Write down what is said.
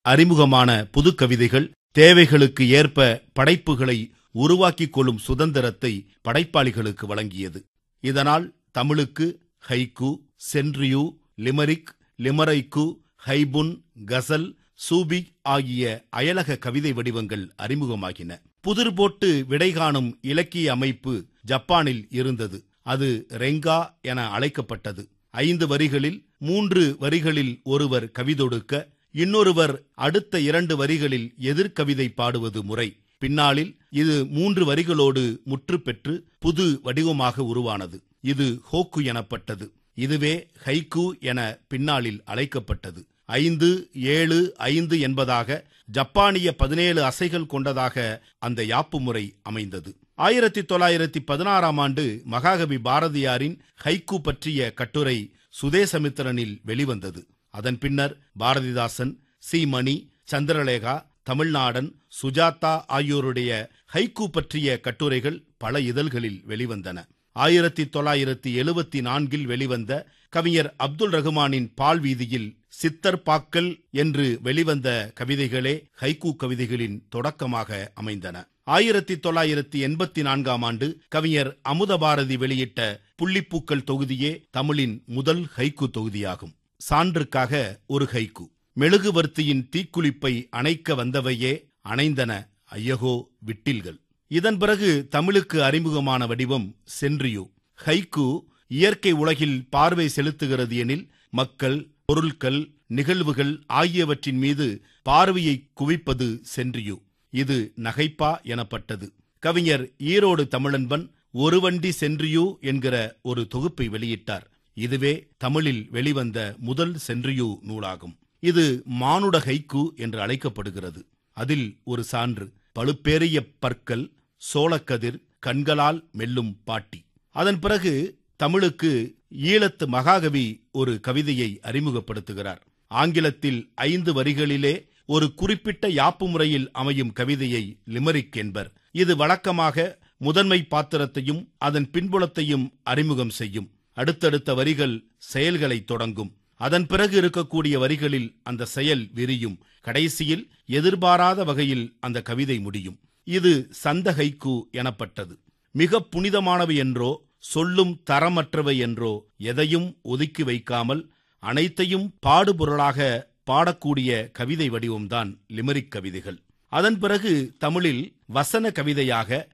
அறிமுகமான புதுக்கவிதைகள் தேவைகளுக்கு ஏற்ப படைப்புகளை உருவாக்கிக் கொள்ளும் சுதந்திரத்தை படைப்பாளிகளுக்கு வழங்கியது இதனால் தமிழுக்கு ஹைக்கு சென்ட்ரியூ லிமரிக் லிமரைக்கு ஹைபுன் கசல் சூபி ஆகிய அயலக கவிதை வடிவங்கள் அறிமுகமாகின புதிர் போட்டு விடை காணும் இலக்கிய அமைப்பு ஜப்பானில் இருந்தது அது ரெங்கா என அழைக்கப்பட்டது ஐந்து வரிகளில் மூன்று வரிகளில் ஒருவர் கவிதொடுக்க இன்னொருவர் அடுத்த இரண்டு வரிகளில் எதிர்கவிதை பாடுவது முறை பின்னாளில் இது மூன்று வரிகளோடு முற்று பெற்று புது வடிவமாக உருவானது இது ஹோக்கு எனப்பட்டது இதுவே ஹைக்கு என பின்னாளில் அழைக்கப்பட்டது ஐந்து ஏழு ஐந்து என்பதாக ஜப்பானிய பதினேழு அசைகள் கொண்டதாக அந்த யாப்பு முறை அமைந்தது ஆயிரத்தி தொள்ளாயிரத்தி பதினாறாம் ஆண்டு மகாகவி பாரதியாரின் ஹைக்கு பற்றிய கட்டுரை சுதேசமித்திரனில் வெளிவந்தது அதன் பின்னர் பாரதிதாசன் சி மணி சந்திரலேகா தமிழ்நாடன் சுஜாதா ஆகியோருடைய ஹைக்கு பற்றிய கட்டுரைகள் பல இதழ்களில் வெளிவந்தன ஆயிரத்தி தொள்ளாயிரத்தி எழுபத்தி நான்கில் வெளிவந்த கவிஞர் அப்துல் ரகுமானின் பால் வீதியில் சித்தர் பாக்கல் என்று வெளிவந்த கவிதைகளே ஹைக்கூ கவிதைகளின் தொடக்கமாக அமைந்தன ஆயிரத்தி தொள்ளாயிரத்தி எண்பத்தி நான்காம் ஆண்டு கவிஞர் அமுதபாரதி வெளியிட்ட புள்ளிப்பூக்கள் தொகுதியே தமிழின் முதல் ஹைக்கு தொகுதியாகும் சான்றுக்காக ஒரு ஹைக்கு மெழுகுவர்த்தியின் தீக்குளிப்பை அணைக்க வந்தவையே அணைந்தன ஐயகோ விட்டில்கள் இதன் பிறகு தமிழுக்கு அறிமுகமான வடிவம் சென்றியு ஹைக்கு இயற்கை உலகில் பார்வை செலுத்துகிறது எனில் மக்கள் பொருட்கள் நிகழ்வுகள் ஆகியவற்றின் மீது பார்வையை குவிப்பது சென்றியு இது நகைப்பா எனப்பட்டது கவிஞர் ஈரோடு தமிழன்பன் ஒரு வண்டி சென்றியு என்கிற ஒரு தொகுப்பை வெளியிட்டார் இதுவே தமிழில் வெளிவந்த முதல் சென்றியு நூலாகும் இது மானுட ஹைக்கு என்று அழைக்கப்படுகிறது அதில் ஒரு சான்று பழுப்பேறிய பற்கள் சோளக்கதிர் கண்களால் மெல்லும் பாட்டி அதன் பிறகு தமிழுக்கு ஈழத்து மகாகவி ஒரு கவிதையை அறிமுகப்படுத்துகிறார் ஆங்கிலத்தில் ஐந்து வரிகளிலே ஒரு குறிப்பிட்ட யாப்பு முறையில் அமையும் கவிதையை லிமரிக் என்பர் இது வழக்கமாக முதன்மை பாத்திரத்தையும் அதன் பின்புலத்தையும் அறிமுகம் செய்யும் அடுத்தடுத்த வரிகள் செயல்களை தொடங்கும் அதன் பிறகு இருக்கக்கூடிய வரிகளில் அந்த செயல் விரியும் கடைசியில் எதிர்பாராத வகையில் அந்த கவிதை முடியும் இது சந்தகைக்கு எனப்பட்டது மிக புனிதமானவை என்றோ சொல்லும் தரமற்றவை என்றோ எதையும் ஒதுக்கி வைக்காமல் அனைத்தையும் பாடுபொருளாக பாடக்கூடிய கவிதை வடிவம்தான் லிமரிக் கவிதைகள் அதன் பிறகு தமிழில் வசன கவிதையாக